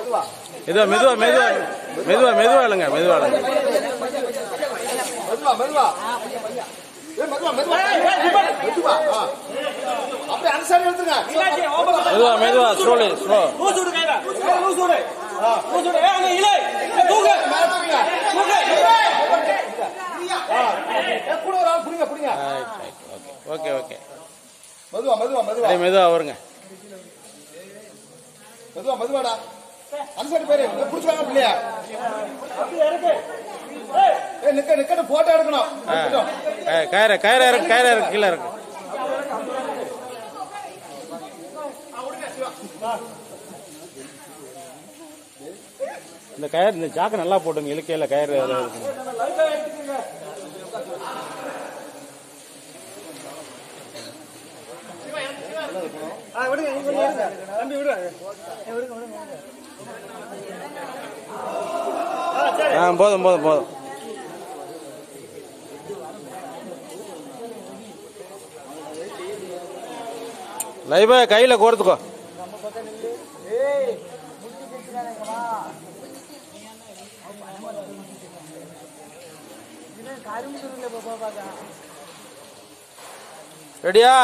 மெதுவா மெதுவா மெதுவா மெதுவா மெதுவா மெதுவா இல்லைங்க மெதுவா இல்லைங்க மெதுவா மெதுவா ஏ மெதுவா மெதுவா மெதுவா ஆ. அப்படியே அந்த சைடு எடுத்துங்க மெதுவா மெதுவா ஸ்லோலி ஸ்லோ லூசு விடு கையில லூசு விடு லூசு விடு ஏய், அங்க இலை ஏய், தூக்கு மேல தூக்குங்க. தூக்கு ஏ, கூட ஒரு ஆள் புடிங்க புடிங்க ஓகே ஓகே மெதுவா மெதுவா மெதுவா அப்படியே மெதுவா வருங்க மெதுவா மெதுவாடா அந்த சைடு பேரு புடிச்சுவாங்க பிள்ளையா ஏ நிக்க நிக்கட்டு போட்டோ எடுக்கணும் ஆ. கய- கயிறு கயிறு இருக்கு கயிறு இருக்கு கீழே இருக்கு இந்த கயிறு இந்த ஜாக்கை நல்லா போட்டுங்க இழுக்கையில கயிறு அதுல இருக்குங்க. ஆ போதும் போதும் போதும் லைவா கையில கோர்த்துக்கோ ரெடியா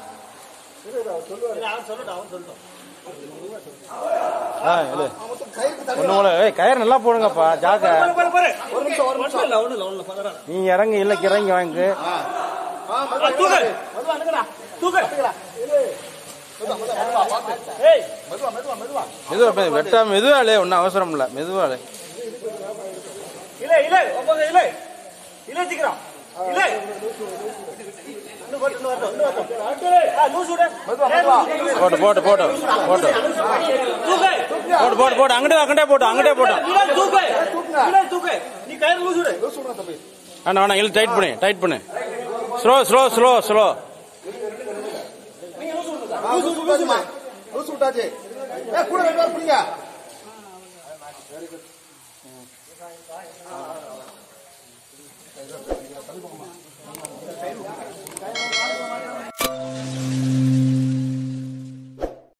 ஆ இல்ல ஒண்ணு கூட ஏய் கயிறு நல்லா போடுங்கப்பா ஜாக்க பாரு பாரு ஒரு நிமிஷம் ஒரு நிமிஷம் இல்ல ஒண்ணு இல்ல ஒண்ணு இல்ல பதறாத நீ இறங்கி இல்ல இறங்கி வாங்க தூக்கு மெதுவா நிக்கடா தூக்கு ஏய் மெதுவா மெதுவா மெதுவா மெதுவா மெதுவா வெட்டாம மெதுவாளே ஒன்றும் அவசரம் இல்ல மெதுவாளே இலை இலை ஒப்பங்க இலை இலை சீக்கிரம் இலை இன்னும் வரட்டும், இன்னும் வரட்டும், இன்னும் வரட்டும். ஆ, லூசு விடு. மெதுவா, ஏய், மெதுவா. லூசு விடு. போட்டு போட்டு போட்டு போட்டு தூக்கு. போட்டு போட்டு போட்டு அங்கிட்டே அங்கிட்டே போட்டு அங்கிட்டே போட்டு இலை தூக்கு. இலை தூக்கு. நீ கயிறு லூசு விடு. லூசு விடுங்க தம்பி வேணா வேணா இழு டைட் பண்ணு டைட் பண்ணு ஸ்லோ ஸ்லோ ஸ்லோ ஸ்லோ ஆ, லூசு விட்டாச்சுமா லூசு விட்டாச்சு ஏ கூட ரெண்டு பேர் பிடிங்க ஆ